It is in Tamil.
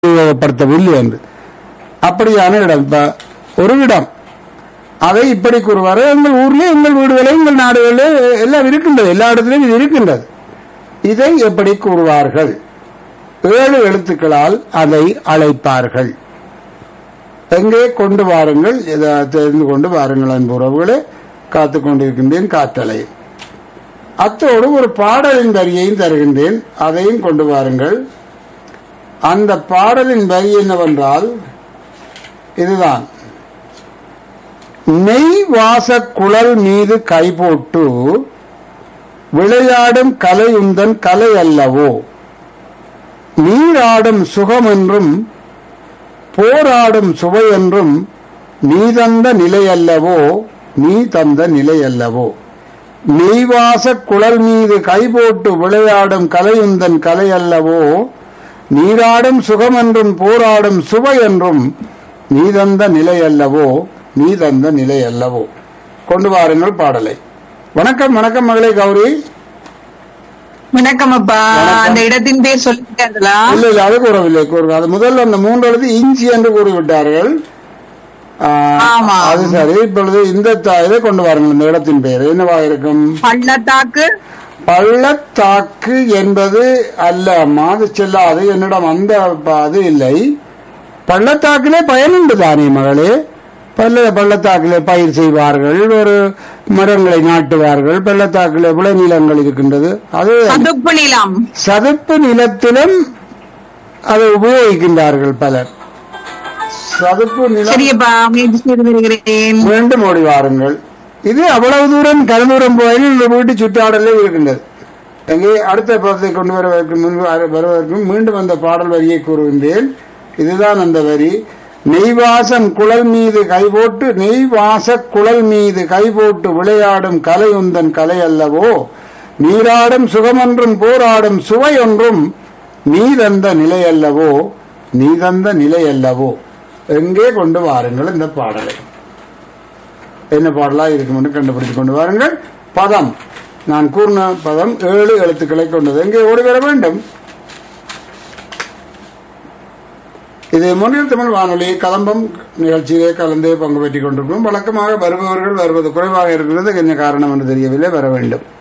உபயோகப்படுத்தவில்லை என்று அப்படியான இடம் இப்ப ஒரு இடம் அதை இப்படி கூறுவார் எங்கள் ஊர்ல எங்கள் வீடுகளே எங்கள் நாடுகளே எல்லாம் இருக்கின்றது எல்லா இடத்திலும் இது இருக்கின்றது இதை எப்படி கூறுவார்கள் ஏழு எழுத்துக்களால் அதை அழைப்பார்கள் எங்கே கொண்டு வாருங்கள் இதை தெரிந்து கொண்டு வாருங்கள் என் உறவுகளே காத்து கொண்டிருக்கின்றேன் காற்றலை அத்தோடு ஒரு பாடலின் வரியையும் தருகின்றேன் அதையும் கொண்டு வாருங்கள் அந்த பாடலின் வரி என்னவென்றால் இதுதான் நெய் வாச குழல் மீது கை போட்டு விளையாடும் கலை உந்தன் கலை அல்லவோ நீராடும் சுகமென்றும் போராடும் சுவை என்றும் நீ தந்த நிலை அல்லவோ நீ தந்த நிலை அல்லவோ நெய்வாச குழல் மீது கை போட்டு விளையாடும் கலையுந்தன் கலை அல்லவோ நீராடும் சுகமென்றும் போராடும் சுவை என்றும் நீ தந்த நிலை அல்லவோ நீ தந்த நிலை அல்லவோ கொண்டு வாருங்கள் பாடலை வணக்கம் வணக்கம் மகளே கௌரி வணக்கம் அப்பா வணக்கம். அந்த இடத்தின் பேர் சொல்லிட்டாங்களா இல்ல இல்ல அது கூறவில்லை கூறுங்க அது முதல்ல அந்த மூன்று எழுத்து இஞ்சி என்று கூறிவிட்டார்கள் ஆ, ஆமா. அது சரி இப்பொழுது இந்த த- இதை கொண்டு வாருங்கள் இந்த இடத்தின் பெயர் என்னவா இருக்கும் பள்ளத்தாக்கு பள்ளத்தாக்கு என்பது அல்ல மாது செல்லாது என்னிடம் அந்த ப- அது இல்லை பள்ளத்தாக்கிலே பயனுண்டு தானே மகளே பள்ள பள்ளத்தாக்கிலே பயிர் செய்வார்கள் ஒரு மரங்களை நாட்டுவார்கள் பள்ளத்தாக்கிலே விளைநிலங்கள் இருக்கின்றது அது சதுப்பு நிலம் சதுப்பு நிலத்திலும் அதை உபயோகிக்கின்றார்கள் பலர் சதுப்பு நிலம் சரியப்பா முயற்சி செய்து வருகிறேன் மீண்டும் ஓடி வாருங்கள் இது அவ்வளவு தூரம் கலந்தூரம் போயில் இந்த வீட்டு சுற்றாடலே இருக்கின்றது எங்கே அடுத்த பதத்தை கொண்டு வருவதற்கு முன்பு அரு- வருவதற்கு மீண்டும் அந்த பாடல் வரியை கூறுகின்றேன் இதுதான் அந்த வரி நெய்வாசம் குழல் மீது கைபோட்டு நெய்வாச குழல் மீது கைபோட்டு விளையாடும் கலை உந்தன் கலை அல்லவோ நீராடும் சுகமொன்றும் போராடும் சுவை ஒன்றும் நீ தந்த நிலை அல்லவோ நீ தந்த நிலை அல்லவோ எங்கே கொண்டு வாருங்கள் இந்த பாடலை என்ன பாடலா இருக்கும் என்று கண்டுபிடித்துக் கொண்டு வாருங்கள் பதம் நான் கூறின பதம் ஏழு எழுத்துக்களை கொண்டது எங்கே ஓடி வர வேண்டும் இது முன்னில் தமிழ் வானொலி கலம்பம் நிகழ்ச்சியிலே கலந்தே பங்கு பெற்றுக் கொண்டிருக்கிறோம் வழக்கமாக வருபவர்கள் வருவது குறைவாக இருக்கிறது என்ன காரணம் என்று தெரியவில்லை வர வேண்டும்